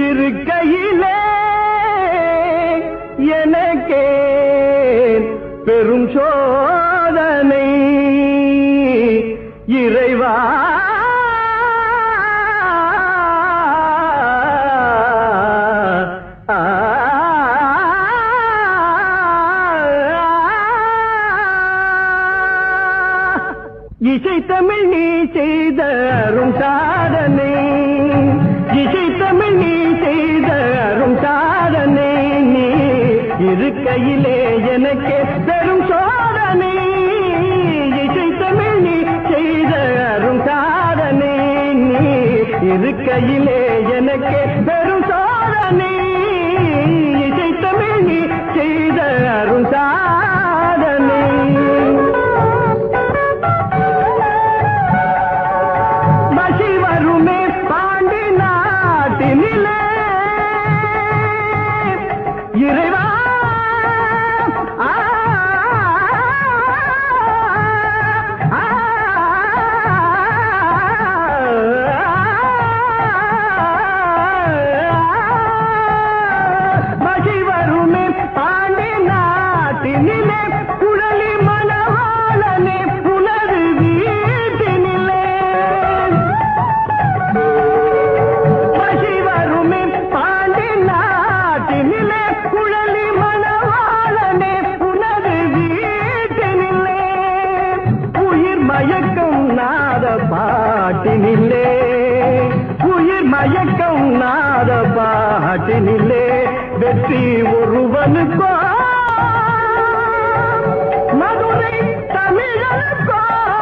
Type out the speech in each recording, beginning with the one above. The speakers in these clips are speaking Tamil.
இருக்கையிலே எனக்கே பெரும் சோதனை இறைவா இசை தமிழ் நீ செய்த அரும் சாதனை இசை தமிழ் நீ செய்த அரும் சாதனை நீ இருக்கையிலே எனக்கே பெரும் சோதனை இசை தமிழ் நீ செய்த அரும் சாதனை நீ இருக்கையிலே எனக்கே பெரும் சோதனை இசை தமிழ் நீ செய்த அரும் சாதனை பசி வருமே பாண்டி நாட்டினிலே இறைவா ஆ, ஆ, பசி வருமே பாண்டி நாட்டினிலே குழலி மணவாளனே புனது வீட்டினிலே பசி வருமே பாண்டி நாட்டினிலே குழலி மணவாளனே புனது வீட்டினிலே உயிர் மயக்கம் நாத பாட்டினிலே உயிர் மயக்கம் நாத பாட்டினிலே வெற்றி ஒருவனுக்கோ மதுரை தமிழனுக்கோ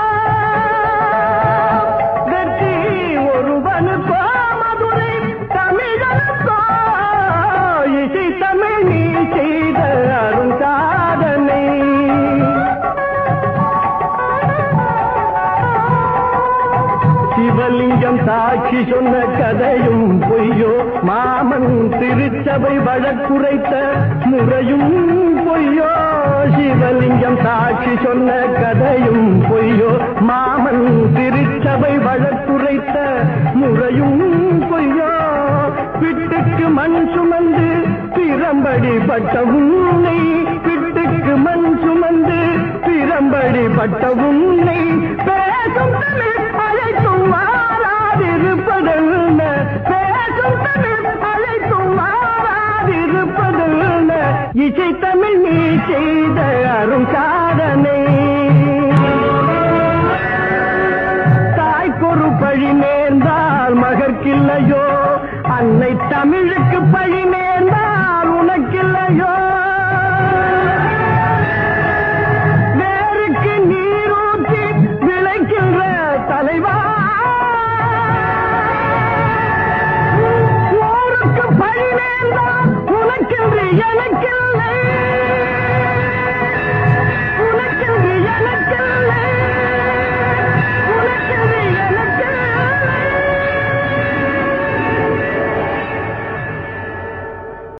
வெற்றி ஒருவனுக்கோ மதுரை தமிழனுக்கோ இசை தமிழ் நீ செய்த அரும் சாதனை சிவலிங்கம் சாட்சி சொன்ன கதையும் பொய்யோ மாமன் திருச்சபை வழக்குரைத்த முறையும் பொய்யோ சிவலிங்கம் சாட்சி சொன்ன கதையும் பொய்யோ மாமன் திருச்சபை வழக்குரைத்த முறையும் பொய்யோ பிட்டுக்கு மண் சுமந்து பிறம்படி பட்ட உன்னை பிட்டுக்கு மண் சுமந்து பிறம்படி பட்ட உன்னை பேசும் தமிழ் அழைத்தும் மாறாதிருப்பதென்ன பேசும் தமிழ் அழைத்தும் மாறாதிருப்பதென்ன இசை தமிழ் நீ செய்த அரும் சாதனை தாய்க்கொரு பழி நேர்ந்தால் மகற்கில்லையோ அன்னை தமிழுக்கு பழி நேர்ந்தால் உனக்கில்லையோ